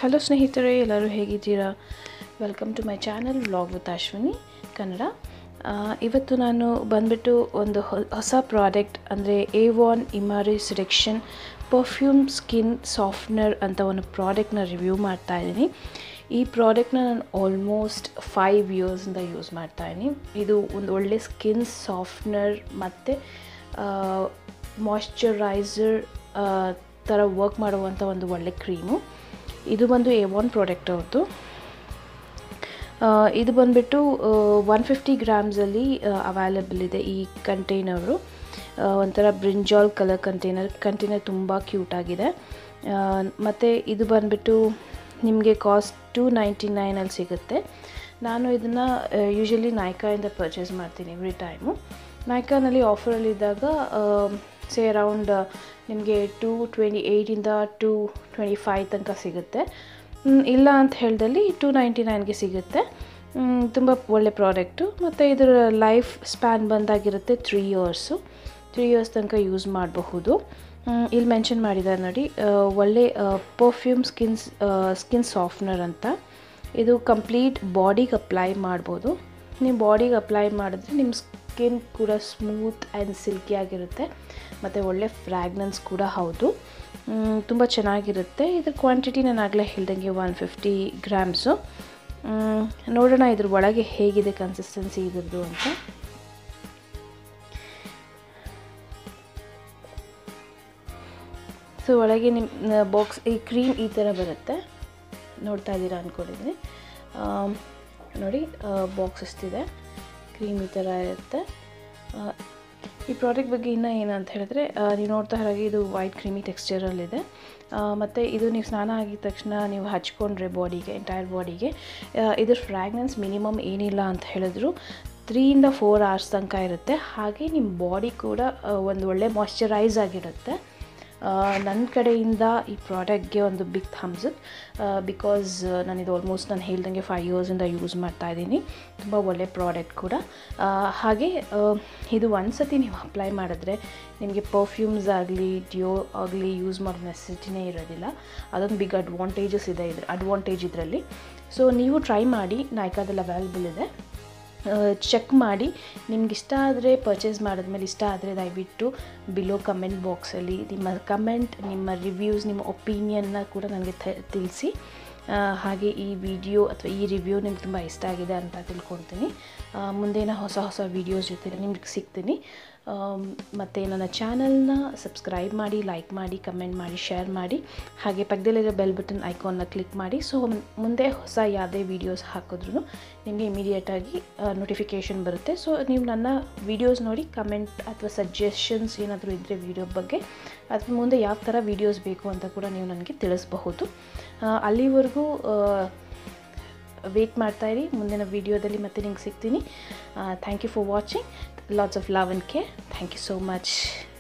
hello ಸ್ನೇಹಿತರೆ ಎಲ್ಲರೂ ಹೇಗಿದ್ದೀರಾ welcome to my channel vlog with Ashwini Kannada ಆ, ಇವತ್ತು ನಾನು ಬಂದ್ಬಿಟ್ಟು ಒಂದು ಹೊ- ಹೊಸ ಪ್ರಾಡಕ್ಟ್ ಅಂದರೆ Avon Imari selection perfume skin softener ಅಂತ ಒಂದು ಪ್ರಾಡಕ್ಟ್ನ ರಿವ್ಯೂ ಮಾಡ್ತಾ ಇದ್ದೀನಿ ಈ ಪ್ರಾಡಕ್ಟ್ನ ನಾನು ಆಲ್ಮೋಸ್ಟ್ ಫೈವ್ ಇಯರ್ಸಿಂದ ಯೂಸ್ ಮಾಡ್ತಾ ಇದ್ದೀನಿ ಇದು ಒಂದು ಒಳ್ಳೆ ಸ್ಕಿನ್ ಸಾಫ್ಟ್ನರ್ ಮತ್ತು ಮಾಯ್ಶ್ಚರೈಸರ್ ಥರ ವರ್ಕ್ ಮಾಡುವಂಥ ಒಂದು ಒಳ್ಳೆ ಕ್ರೀಮು ಇದು ಬಂದು ಎ ಒನ್ ಪ್ರಾಡಕ್ಟ್ ಅವ್ರದ್ದು ಆ, ಇದು ಬಂದುಬಿಟ್ಟು ಒನ್ ಫಿಫ್ಟಿ ಗ್ರಾಮ್ಸಲ್ಲಿ ಅವೈಲಬಲ್ ಇದೆ ಈ ಕಂಟೈನರು ಒಂಥರ ಬ್ರಿಂಜಾಲ್ ಕಲರ್ ಕಂಟೈನರ್ ಕಂಟೈನರ್ ತುಂಬ ಕ್ಯೂಟಾಗಿದೆ ಮತ್ತು ಇದು ಬಂದುಬಿಟ್ಟು ನಿಮಗೆ ಕಾಸ್ಟ್ ಟು ನೈಂಟಿ ನೈನಲ್ಲಿ ಸಿಗುತ್ತೆ ನಾನು ಇದನ್ನು ಯೂಶಲಿ ನಾಯ್ಕಾಯಿಂದ ಪರ್ಚೇಸ್ ಮಾಡ್ತೀನಿ ಎವ್ರಿ ಟೈಮು ನಾಯ್ಕಾನಲ್ಲಿ ಆಫರಲ್ಲಿದ್ದಾಗ ಸೇ ಅರೌಂಡ್ ನಿಮಗೆ ಟು ಟ್ವೆಂಟಿ ಏಯ್ಟಿಂದ ಟು ಟ್ವೆಂಟಿ ಫೈವ್ ತನಕ ಸಿಗುತ್ತೆ ಮ್, ಇಲ್ಲ ಅಂತ ಹೇಳ್ದಲ್ಲಿ ಟು ನೈಂಟಿ ನೈನ್ಗೆ ಸಿಗುತ್ತೆ ತುಂಬ ಒಳ್ಳೆ ಪ್ರಾಡಕ್ಟು ಮತ್ತು ಇದರ ಲೈಫ್ ಸ್ಪ್ಯಾನ್ ಬಂದಾಗಿರುತ್ತೆ ತ್ರೀ ಇಯರ್ಸು ತ್ರೀ ಇಯರ್ಸ್ ತನಕ ಯೂಸ್ ಮಾಡಬಹುದು ಮ್, ಇಲ್ಲಿ ಮೆನ್ಷನ್ ಮಾಡಿದ್ದಾರೆ ನೋಡಿ ಆ, ಒಳ್ಳೆ ಪರ್ಫ್ಯೂಮ್ ಸ್ಕಿನ್ಸ್ ಸ್ಕಿನ್ ಸಾಫ್ಟ್ನರ್ ಅಂತ ಇದು ಕಂಪ್ಲೀಟ್ ಬಾಡಿಗೆ ಅಪ್ಲೈ ಮಾಡ್ಬೋದು ನೀವು ಬಾಡಿಗೆ ಅಪ್ಲೈ ಮಾಡಿದ್ರೆ ನಿಮ್ಮ ಸ್ಕಿನ್ ಕೂಡ ಸ್ಮೂತ್ ಆ್ಯಂಡ್ ಸಿಲ್ಕಿ ಆಗಿರುತ್ತೆ ಮತ್ತು ಒಳ್ಳೆ ಫ್ರ್ಯಾಗ್ನೆನ್ಸ್ ಕೂಡ ಹೌದು ತುಂಬ ಚೆನ್ನಾಗಿರುತ್ತೆ ಇದ್ರ ಕ್ವಾಂಟಿಟಿ ನಾನು ಆಗಲೇ ಹೇಳ್ದಂಗೆ ಒನ್ ಫಿಫ್ಟಿ ಗ್ರಾಮ್ಸು ನೋಡೋಣ ಇದ್ರ ಒಳಗೆ ಹೇಗಿದೆ ಕನ್ಸಿಸ್ಟೆನ್ಸಿ ಇದ್ರದ್ದು ಅಂತ ಸೊ ಒಳಗೆ ನಿಮ್ಮ ಬಾಕ್ಸ್ ಈ ಕ್ರೀಮ್ ಈ ಥರ ಬರುತ್ತೆ ನೋಡ್ತಾ ಇದ್ದೀರಾ ಅಂದ್ಕೊಂಡಿದ್ದೀನಿ ಆಮ್, ನೋಡಿ ಬಾಕ್ಸ್ ಎಷ್ಟಿದೆ ಕ್ರೀಮ್ ಈ ಥರ ಇರುತ್ತೆ ಆ, ಈ ಪ್ರಾಡಕ್ಟ್ ಬಗ್ಗೆ ಇನ್ನೂ ಏನು ಅಂತ ಹೇಳಿದ್ರೆ ಆ, ನೀವು ನೋಡ್ತಾ ಹಾಗೆ ಇದು ವೈಟ್ ಕ್ರೀಮಿ ಟೆಕ್ಸ್ಚರಲ್ಲಿದೆ ಮತ್ತು ಇದು ನೀವು ಸ್ನಾನ ಆಗಿದ ತಕ್ಷಣ ನೀವು ಹಚ್ಕೊಂಡ್ರೆ ಬಾಡಿಗೆ ಎಂಟೈರ್ ಬಾಡಿಗೆ ಇದ್ರ ಫ್ರ್ಯಾಗ್ನೆನ್ಸ್ ಮಿನಿಮಮ್ ಏನಿಲ್ಲ ಅಂತ ಹೇಳಿದ್ರು ತ್ರೀಯಿಂದ ಫೋರ್ ಅವರ್ಸ್ ತನಕ ಇರುತ್ತೆ ಹಾಗೆ ನಿಮ್ಮ ಬಾಡಿ ಕೂಡ ಆ, ಒಂದು ಒಳ್ಳೆ ಮಾಯ್ಶ್ಚರೈಸ್ ಆಗಿರುತ್ತೆ ನನ್ನ ಕಡೆಯಿಂದ ಈ ಪ್ರಾಡಕ್ಟ್ಗೆ ಒಂದು ಬಿಗ್ ಥಮ್ಸ್ ಅಪ್ ಬಿಕಾಸ್ ನಾನು ಇದು ಆಲ್ಮೋಸ್ಟ್ ನಾನು ಹೇಳ್ದಂಗೆ ಫೈವ್ ಇಯರ್ಸಿಂದ ಯೂಸ್ ಮಾಡ್ತಾ ಇದ್ದೀನಿ ತುಂಬ ಒಳ್ಳೆ ಪ್ರಾಡಕ್ಟ್ ಕೂಡ ಆ, ಹಾಗೆ ಆ, ಇದು ಒಂದು ಸತಿ ನೀವು ಅಪ್ಲೈ ಮಾಡಿದ್ರೆ ನಿಮಗೆ ಪರ್ಫ್ಯೂಮ್ಸ್ ಆಗಲಿ ಡಿಯೋ ಆಗಲಿ ಯೂಸ್ ಮಾಡೋ ನೆಸೆಸಿಟಿನೇ ಇರೋದಿಲ್ಲ ಅದೊಂದು ಬಿಗ್ ಅಡ್ವಾಂಟೇಜಸ್ ಇದೆ ಇದ್ರ ಅಡ್ವಾಂಟೇಜ್ ಇದರಲ್ಲಿ ಸೊ ನೀವು ಟ್ರೈ ಮಾಡಿ ನಾಯ್ಕಾದಲ್ಲಿ ಅವೈಲಬಲ್ ಇದೆ ಚೆಕ್ ಮಾಡಿ ನಿಮ್ಗೆ ಇಷ್ಟ ಆದರೆ ಪರ್ಚೇಸ್ ಮಾಡಿದ್ಮೇಲೆ ಇಷ್ಟ ಆದರೆ ದಯವಿಟ್ಟು ಬಿಲೋ ಕಮೆಂಟ್ ಬಾಕ್ಸಲ್ಲಿ ನಿಮ್ಮ ಕಮೆಂಟ್ ನಿಮ್ಮ ರಿವ್ಯೂಸ್ ನಿಮ್ಮ ಒಪಿನಿಯನ್ನ ಕೂಡ ನನಗೆ ತಿಳಿಸಿ ಆ, ಹಾಗೆ ಈ ವಿಡಿಯೋ ಅಥವಾ ಈ ರಿವ್ಯೂ ನಿಮ್ಗೆ ತುಂಬ ಇಷ್ಟ ಆಗಿದೆ ಅಂತ ತಿಳ್ಕೊತೀನಿ ಆ, ಮುಂದಿನ ಹೊಸ ಹೊಸ ವೀಡಿಯೋಸ್ ಜೊತೆ ನಿಮ್ಗೆ ಸಿಗ್ತೀನಿ ಮತ್ತು ನನ್ನ ಚಾನಲ್ನ ಸಬ್ಸ್ಕ್ರೈಬ್ ಮಾಡಿ ಲೈಕ್ ಮಾಡಿ ಕಮೆಂಟ್ ಮಾಡಿ ಶೇರ್ ಮಾಡಿ ಹಾಗೆ ಪಕ್ಕದಲ್ಲಿರೋ ಬೆಲ್ ಬಟನ್ ಐಕಾನ್ನ ಕ್ಲಿಕ್ ಮಾಡಿ ಸೊ ಮುಂದೆ ಹೊಸ ಯಾವುದೇ ವೀಡಿಯೋಸ್ ಹಾಕಿದ್ರೂ ನಿಮಗೆ ಇಮಿಡಿಯೇಟಾಗಿ ನೋಟಿಫಿಕೇಷನ್ ಬರುತ್ತೆ ಸೊ ನೀವು ನನ್ನ ವೀಡಿಯೋಸ್ ನೋಡಿ ಕಮೆಂಟ್ ಅಥವಾ ಸಜೆಷನ್ಸ್ ಏನಾದರೂ ಇದ್ದರೆ ವೀಡಿಯೋ ಬಗ್ಗೆ ಅಥವಾ ಮುಂದೆ ಯಾವ ಥರ ವೀಡಿಯೋಸ್ ಬೇಕು ಅಂತ ಕೂಡ ನೀವು ನನಗೆ ತಿಳಿಸಬಹುದು ಆ, ಅಲ್ಲಿವರೆಗೂ ವೇಟ್ ಮಾಡ್ತಾಯಿರಿ ಮುಂದಿನ ವೀಡಿಯೋದಲ್ಲಿ ಮತ್ತೆ ನಿಮ್ಗೆ ಸಿಗ್ತೀನಿ thank you for watching lots of love and care thank you so much